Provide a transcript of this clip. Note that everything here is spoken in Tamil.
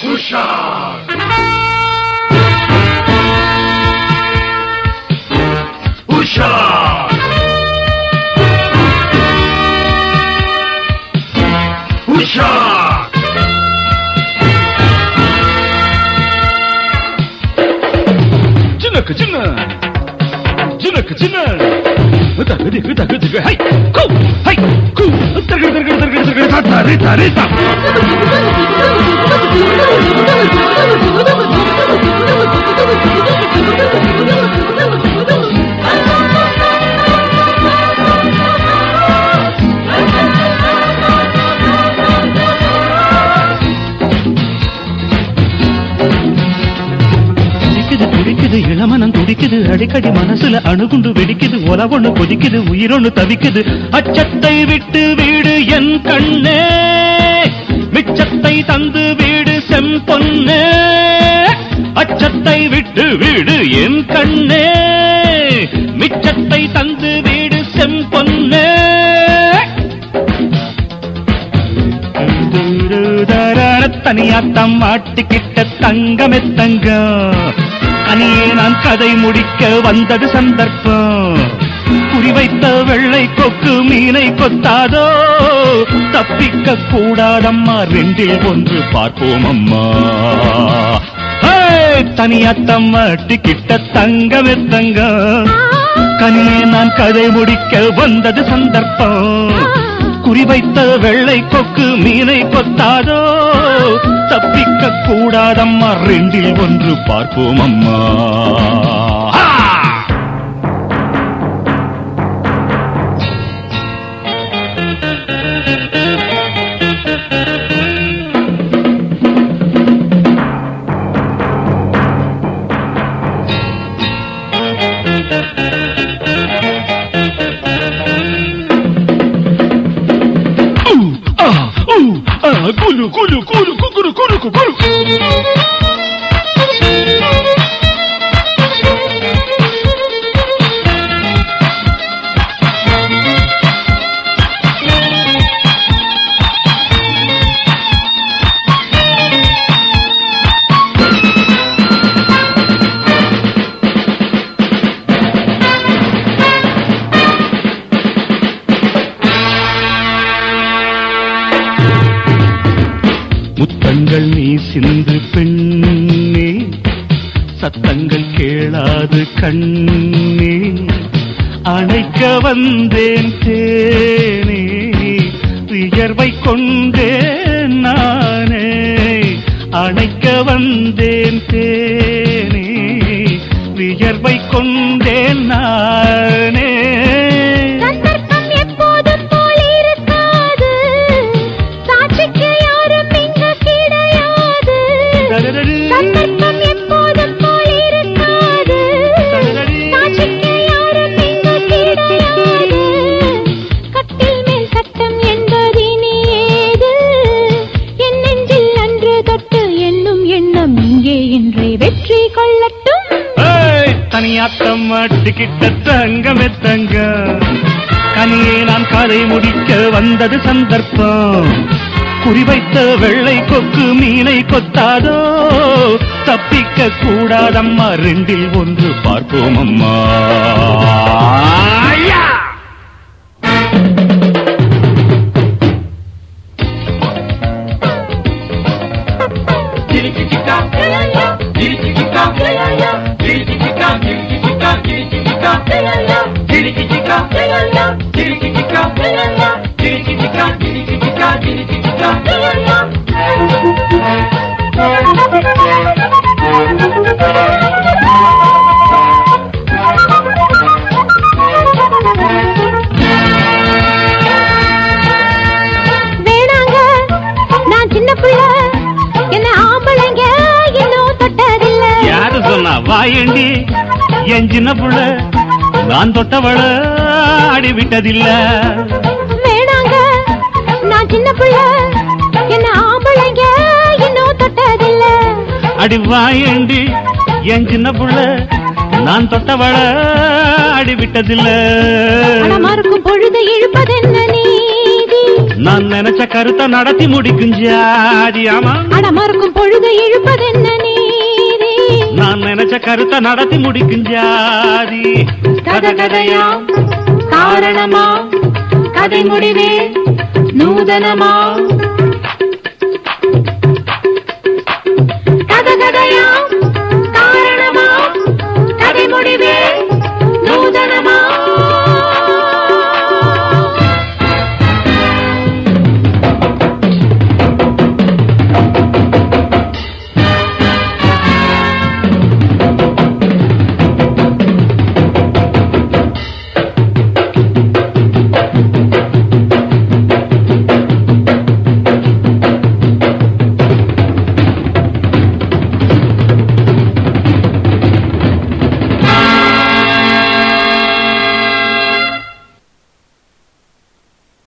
உஷார் உஷார் உஷார் ஜினக்கு ஜின்ன ஜினக்கு ஜின்ன தகதி தகதி ஹை கூ ஹை கூ தர்கடி தர்கடி தர்கடி தர்கடி தா தரி தரி தா துடிக்குது துடிக்குது இளமனம் துடிக்குது அடிக்கடி மனசுல அணுகுண்டு வெடிக்குது உலவொண்ணு கொதிக்குது உயிரொன்னு தவிக்குது அச்சத்தை விட்டு வீடு என் கண்ணே மிச்சத்தை தந்து வீடு செம்பொன்னே அச்சத்தை விட்டு வீடு என் கண்ணே மிச்சத்தை தந்து வீடு செம்பொன்னே தனியாட்டம் மாட்டிக்கிட்ட தங்கமே தங்கம் அனியே நான் கதை முடிக்க வந்தது சந்தர்ப்பம் குறிவைத்த வெள்ளை கொக்கு மீனை கொத்தாதோ தப்பிக்க கூடாதம்மா ரெண்டில் ஒன்று பார்ப்போம் அம்மா ஹே, தனியாட்டம் மாட்டிக்கிட்ட தங்கமே தங்கம் கனியே நான் கதை முடிக்க வந்தது சந்தர்ப்பம் குறிவைத்த வெள்ளை கொக்கு மீனை கொத்தாதோ தப்பிக்க கூடாதம்மா ரெண்டில் ஒன்று பார்ப்போம் அம்மா ஹா ஆ ஊ ஆ குலு குலு குலு குகுரு குலு குகுரு முத்தங்கள் நீ சிந்து பெண்ணே சத்தங்கள் கேளாது கண்ணே அணைக்க வந்தேன் தேனே வியர்வை கொண்டேன் நானே அணைக்க வந்தேன் தேனே வியர்வை கொண்டேன் நானே சந்தர்ப்பம் எப்போதும் போல் இருக்காது சாட்சிக்கு யாரும் இங்கு கிடையாது சந்தர்ப்பம் எப்போதும் போல் இருக்காது சாட்சிக்கு யாரும் இங்கு கிடையாது கட்டில் மேல் சட்டம் என்பது இனி ஏது என் நெஞ்சில் அன்று தொட்டு என்னும் எண்ணம் இங்கே இன்றே வெற்றி கொள்ளட்டும் ஏய், தனியாட்டம் மாட்டிக்கிட்ட தங்கமே தங்க கனியே நான் கதை முடிக்க வந்தது சந்தர்ப்பம் குறிவைத்த வெள்ளை கொக்கு மீனை கொத்தாதோ தப்பிக்க கூடாதம்மா ரெண்டில் ஒன்று பார்ப்போம் அம்மா ஐயா வேணாங்க நான் சின்ன புள்ள என்ன ஆம்பளைங்க இன்னும் தொட்டதில்லை யாரு சொன்னா வாயண்டி என் சின்ன புள்ள நான் தொட்டவள ஆடி விட்டதில்ல வேணாங்க நான் சின்ன புள்ள என்ன ஆம்பளைங்க இன்னும் தொட்டதில்ல அடி வாயண்டி என் சின்ன புள்ள நான் தொட்டவள ஆடி விட்டதில்ல மனமாருக்கும் பொழுது இழுப்பதென்ன நீதி நான் நினைச்ச கருத்தை நடத்தி முடிக்கும் ஜாதி ஆமா அடமறுக்கும் பொழுது இழுப்பதென்ன நீதி நான் நினைச்ச கருத்தை நடத்தி முடிக்கும் ஜாதி கத கதையா காரணமா கதை முடிவே நூதனமா